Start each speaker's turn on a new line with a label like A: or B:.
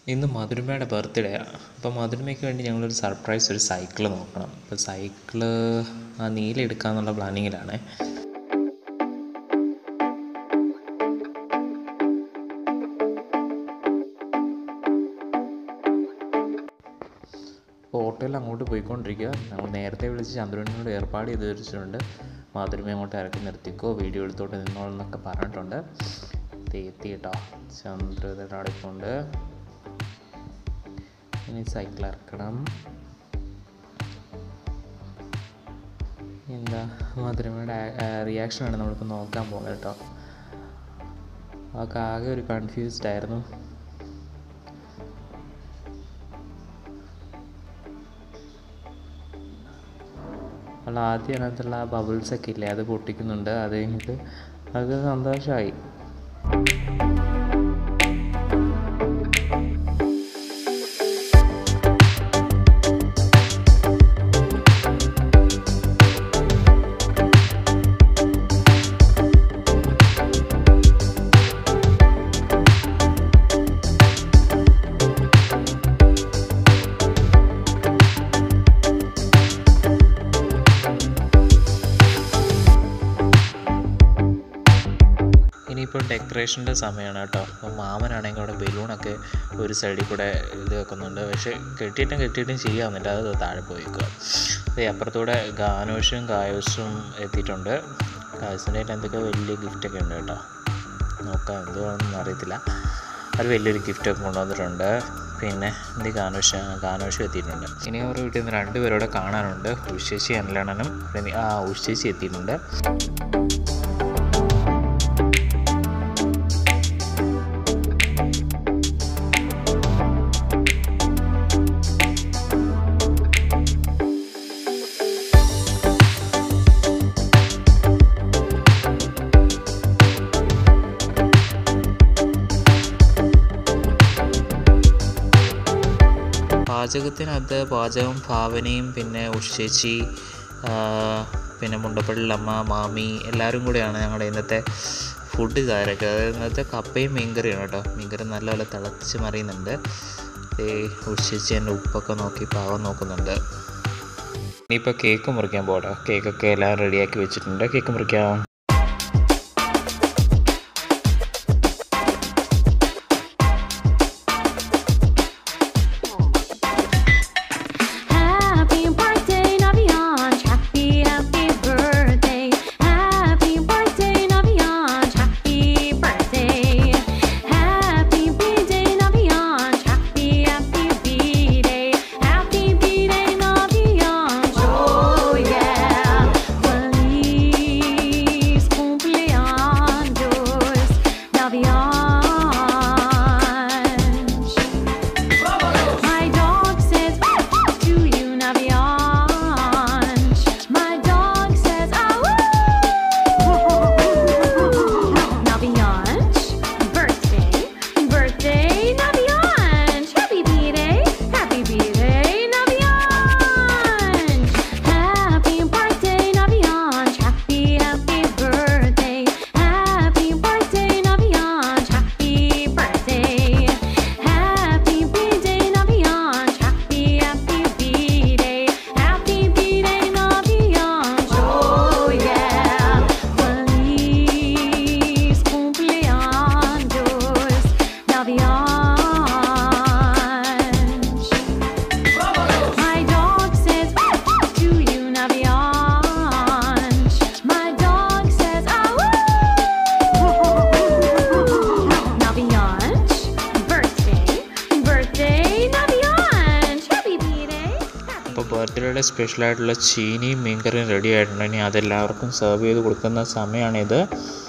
A: ഇന്ന് മധുരിമയുടെ ബർത്ത്ഡേ ആണ് അപ്പോൾ മധുരിമയ്ക്ക് വേണ്ടി ഞങ്ങളൊരു സർപ്രൈസ് ഒരു സൈക്കിൾ നോക്കണം അപ്പോൾ സൈക്കിള് ആ നീല എടുക്കാമെന്നുള്ള പ്ലാനിങ്ങിലാണ് അപ്പോൾ ഓട്ടോയിൽ അങ്ങോട്ട് പോയിക്കൊണ്ടിരിക്കുക ഞങ്ങൾ നേരത്തെ വിളിച്ച് ചന്ദ്രനോട് ഏർപ്പാട് ചെയ്ത് വെച്ചിട്ടുണ്ട് മാധുരിമ അങ്ങോട്ട് ഇറക്കി നിർത്തിക്കോ വീഡിയോ എടുത്തോട്ട് നിന്നോളെന്നൊക്കെ പറഞ്ഞിട്ടുണ്ട് ദേ എത്തി കേട്ടോ ചന്ദ്രയുടെ അവിടെ കൊണ്ട് ഇനി സൈക്കിൾ ഇറക്കണം എന്താ മധുരമയുടെ റിയാക്ഷനാണ് നമ്മളിപ്പോൾ നോക്കാൻ പോകുന്നത് കേട്ടോ അവൾക്ക് ആകെ ഒരു കൺഫ്യൂസ്ഡ് ആയിരുന്നു അവൾ ആദ്യം അതിനകത്തുള്ള ആ ബബിൾസ് ഒക്കെ ഇല്ലേ അത് പൊട്ടിക്കുന്നുണ്ട് അത് കഴിഞ്ഞിട്ട് അത് സന്തോഷമായി ഇനിയിപ്പോൾ ഡെക്കറേഷൻ്റെ സമയമാണ് കേട്ടോ അപ്പോൾ മാമനാണെങ്കിൽ അവിടെ ബലൂണൊക്കെ ഒരു സൈഡിൽ കൂടെ ഇത് വെക്കുന്നുണ്ട് പക്ഷേ കെട്ടിയിട്ടും കെട്ടിയിട്ടും ശരിയാവുന്നില്ല അത് താഴെ പോയിക്കുക അതേ അപ്പുറത്തൂടെ ഗാനോഷും കായോസും എത്തിയിട്ടുണ്ട് കായോസിൻ്റെ കയ്യിൽ എന്തൊക്കെ വലിയ ഗിഫ്റ്റൊക്കെ ഉണ്ട് കേട്ടോ നോക്കാം എന്തുവാണെന്നൊന്നും അറിയത്തില്ല അവർ വലിയൊരു ഗിഫ്റ്റൊക്കെ കൊണ്ടുവന്നിട്ടുണ്ട് പിന്നെ എന്ത് ഗാനോഷ ഗാനോഷും എത്തിയിട്ടുണ്ട് ഇനി അവരുടെ വീട്ടിൽ നിന്ന് രണ്ടുപേരോടെ കാണാനുണ്ട് ഉഷേശി അനിലണ്ണനും പിന്നെ ആ ഉഷേശി എത്തിയിട്ടുണ്ട് പാചകത്തിനകത്ത് പാചകം ഭാവനയും പിന്നെ ഉഷേച്ചി പിന്നെ മുണ്ടപ്പള്ളിലമ്മ മാമി എല്ലാവരും കൂടെയാണ് ഞങ്ങളുടെ ഇന്നത്തെ ഫുഡ് കാരൊക്കെ അതായത് ഇന്നത്തെ കപ്പയും മീൻകറിയാണ് കേട്ടോ മീൻകറി നല്ലപോലെ തിളച്ച് മറിയുന്നുണ്ട് ഈ ഉഷേച്ചി എൻ്റെ ഉപ്പൊക്കെ നോക്കി പാവം നോക്കുന്നുണ്ട് ഇനിയിപ്പോൾ കേക്ക് മുറിക്കാൻ പോകട്ടോ കേക്കൊക്കെ എല്ലാം റെഡിയാക്കി വെച്ചിട്ടുണ്ട് കേക്ക് മുറിക്കാം
B: Happy birthday, Navianch. Happy, happy birthday. Happy birthday, Navianch. Happy birthday. Happy birthday, Navianch. Happy, happy birthday. Happy birthday, Navianch. Oh yeah. Feliz cumpleaños, Navianch. My dog says to you, Navianch. My dog says, ah, Navianch, birthday, birthday, Navianch. Happy birthday, happy birthday, Navianch. Happy birthday, Navianch. Happy, happy birthday. Happy birthday, Navianch. Happy birthday. Happy birthday, Navianch. Happy, happy birthday. Happy birthday, Navianch. Oh yeah. Feliz cumpleaños, Navianch. My dog says to you, Navianch. My dog says, ah, Navianch, birthday, birthday, Navianch. Happy birthday. Happy
A: അപ്പോൾ ബർത്ത്ഡേയുടെ സ്പെഷ്യലായിട്ടുള്ള ചീനിയും മീൻകറിയും ready ആയിട്ടുണ്ട് ഇനി അതെല്ലാവർക്കും serve ചെയ്ത് കൊടുക്കുന്ന സമയമാണിത്